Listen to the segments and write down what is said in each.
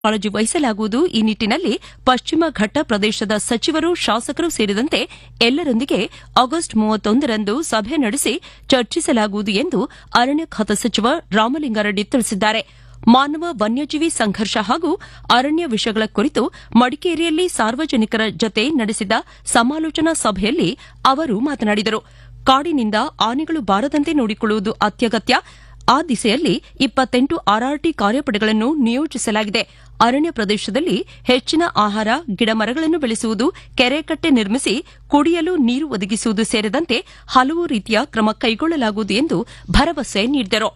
ಕಾಳಜಿ ವಹಿಸಲಾಗುವುದು ಈ ನಿಟ್ಟಿನಲ್ಲಿ ಪಶ್ಚಿಮ ಘಟ್ಟ ಪ್ರದೇಶದ ಸಚಿವರು ಶಾಸಕರು ಸೇರಿದಂತೆ ಎಲ್ಲರೊಂದಿಗೆ ಆಗಸ್ಟ್ ಮೂವತ್ತೊಂದರಂದು ಸಭೆ ನಡೆಸಿ ಚರ್ಚಿಸಲಾಗುವುದು ಎಂದು ಅರಣ್ಯ ಖಾತೆ ಸಚಿವ ರಾಮಲಿಂಗಾರೆಡ್ಡಿ ತಿಳಿಸಿದ್ದಾರೆ ಮಾನವ ವನ್ಯಜೀವಿ ಸಂಘರ್ಷ ಹಾಗೂ ಅರಣ್ಯ ವಿಷಯಗಳ ಕುರಿತು ಮಡಿಕೇರಿಯಲ್ಲಿ ಸಾರ್ವಜನಿಕರ ಜತೆ ನಡೆಸಿದ ಸಮಾಲೋಚನಾ ಸಭೆಯಲ್ಲಿ ಅವರು ಮಾತನಾಡಿದರು ಕಾಡಿನಿಂದ ಆನೆಗಳು ಬಾರದಂತೆ ನೋಡಿಕೊಳ್ಳುವುದು ಅತ್ಯಗತ್ಯ ಆ ದಿಸೆಯಲ್ಲಿ ಇಪ್ಪತ್ತೆಂಟು ಆರ್ಆರ್ಟಿ ಕಾರ್ಯಪಡೆಗಳನ್ನು ನಿಯೋಜಿಸಲಾಗಿದೆ ಅರಣ್ಯ ಪ್ರದೇಶದಲ್ಲಿ ಹೆಚ್ಚಿನ ಆಹಾರ ಗಿಡಮರಗಳನ್ನು ಬೆಳೆಸುವುದು ಕೆರೆಕಟ್ಟೆ ನಿರ್ಮಿಸಿ ಕುಡಿಯಲು ನೀರು ಒದಗಿಸುವುದು ಸೇರಿದಂತೆ ಹಲವು ರೀತಿಯ ಕ್ರಮ ಕೈಗೊಳ್ಳಲಾಗುವುದು ಎಂದು ಭರವಸೆ ನೀಡಿದರು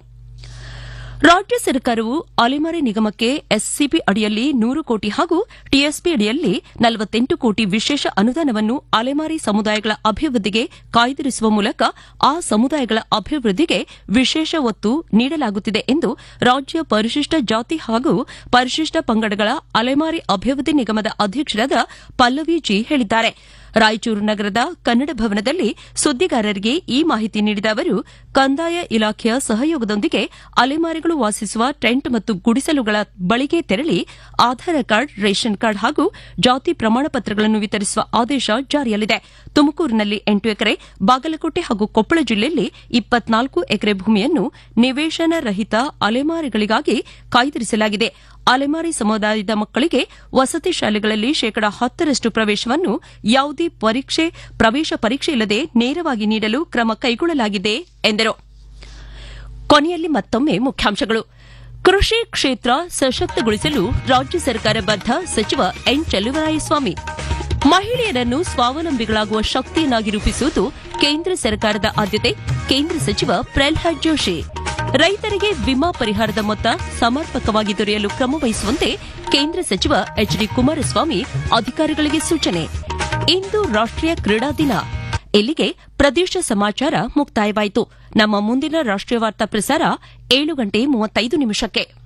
ರಾಜ್ಯ ಸರ್ಕಾರವು ಅಲೆಮಾರಿ ನಿಗಮಕ್ಕೆ ಎಸ್ಸಿಪಿ ಅಡಿಯಲ್ಲಿ ನೂರು ಕೋಟಿ ಹಾಗೂ ಟಿಎಸ್ಪಿ ಅಡಿಯಲ್ಲಿ ನಲವತ್ತೆಂಟು ಕೋಟಿ ವಿಶೇಷ ಅನುದಾನವನ್ನು ಅಲೆಮಾರಿ ಸಮುದಾಯಗಳ ಅಭಿವೃದ್ಧಿಗೆ ಕಾಯ್ದಿರಿಸುವ ಮೂಲಕ ಆ ಸಮುದಾಯಗಳ ಅಭಿವೃದ್ಧಿಗೆ ವಿಶೇಷ ಒತ್ತು ನೀಡಲಾಗುತ್ತಿದೆ ಎಂದು ರಾಜ್ಯ ಪರಿಶಿಷ್ಟ ಜಾತಿ ಹಾಗೂ ಪರಿಶಿಷ್ಟ ಪಂಗಡಗಳ ಅಲೆಮಾರಿ ಅಭಿವೃದ್ಧಿ ನಿಗಮದ ಅಧ್ಯಕ್ಷರಾದ ಪಲ್ಲವಿ ಜಿ ಹೇಳಿದ್ದಾರೆ ರಾಯಚೂರು ನಗರದ ಕನ್ನಡ ಭವನದಲ್ಲಿ ಸುದ್ದಿಗಾರರಿಗೆ ಈ ಮಾಹಿತಿ ನೀಡಿದ ಅವರು ಕಂದಾಯ ಇಲಾಖೆಯ ಸಹಯೋಗದೊಂದಿಗೆ ಅಲೆಮಾರಿಗಳು ವಾಸಿಸುವ ಟೆಂಟ್ ಮತ್ತು ಗುಡಿಸಲುಗಳ ಬಳಿಗೆ ತೆರಳಿ ಆಧಾರ್ ಕಾರ್ಡ್ ರೇಷನ್ ಕಾರ್ಡ್ ಹಾಗೂ ಜಾತಿ ಪ್ರಮಾಣ ಪತ್ರಗಳನ್ನು ವಿತರಿಸುವ ಆದೇಶ ಜಾರಿಯಲ್ಲಿದೆ ತುಮಕೂರಿನಲ್ಲಿ ಎಂಟು ಎಕರೆ ಬಾಗಲಕೋಟೆ ಹಾಗೂ ಕೊಪ್ಪಳ ಜಿಲ್ಲೆಯಲ್ಲಿ ಇಪ್ಪತ್ನಾಲ್ಕು ಎಕರೆ ಭೂಮಿಯನ್ನು ನಿವೇಶನ ರಹಿತ ಅಲೆಮಾರಿಗಳಿಗಾಗಿ ಕಾಯ್ದಿರಿಸಲಾಗಿದೆ ಅಲೆಮಾರಿ ಸಮುದಾಯದ ಮಕ್ಕಳಿಗೆ ವಸತಿ ಶಾಲೆಗಳಲ್ಲಿ ಶೇಕಡಾ ಹತ್ತರಷ್ಟು ಪ್ರವೇಶವನ್ನು ಯಾವುದೇ ಪರೀಕ್ಷೆ ಪ್ರವೇಶ ಪರೀಕ್ಷೆ ಇಲ್ಲದೆ ನೇರವಾಗಿ ನೀಡಲು ಕ್ರಮ ಕೈಗೊಳ್ಳಲಾಗಿದೆ ಎಂದರು ಕೊನೆಯಲ್ಲಿ ಮತ್ತೊಮ್ಮೆ ಮುಖ್ಯಾಂಶಗಳು ಕೃಷಿ ಕ್ಷೇತ್ರ ಸಶಕ್ತಗೊಳಿಸಲು ರಾಜ್ಯ ಸರ್ಕಾರ ಬದ್ಧ ಸಚಿವ ಎನ್ ಚೆಲುವರಾಯಸ್ವಾಮಿ ಮಹಿಳೆಯರನ್ನು ಸ್ವಾವಲಂಬಿಗಳಾಗುವ ಶಕ್ತಿಯನ್ನಾಗಿ ರೂಪಿಸುವುದು ಕೇಂದ್ರ ಸರ್ಕಾರದ ಆದ್ಯತೆ ಕೇಂದ್ರ ಸಚಿವ ಪ್ರಲ್ಹಾದ್ ಜೋಶಿ ರೈತರಿಗೆ ವಿಮಾ ಪರಿಹಾರದ ಮೊತ್ತ ಸಮರ್ಪಕವಾಗಿ ದೊರೆಯಲು ಕ್ರಮ ವಹಿಸುವಂತೆ ಕೇಂದ್ರ ಸಚಿವ ಎಚ್ ಡಿ ಕುಮಾರಸ್ವಾಮಿ ಅಧಿಕಾರಿಗಳಿಗೆ ಸೂಚನೆ ಇಂದು ರಾಷ್ಟೀಯ ಕ್ರೀಡಾ ದಿನ ಇಲ್ಲಿಗೆ ಪ್ರದೇಶ ಸಮಾಚಾರ ಮುಕ್ತಾಯವಾಯಿತು ನಮ್ಮ ಮುಂದಿನ ರಾಷ್ಟೀಯ ವಾರ್ತಾ ಪ್ರಸಾರ ಏಳು ಗಂಟೆ ಮೂವತ್ತೈದು ನಿಮಿಷಕ್ಕೆ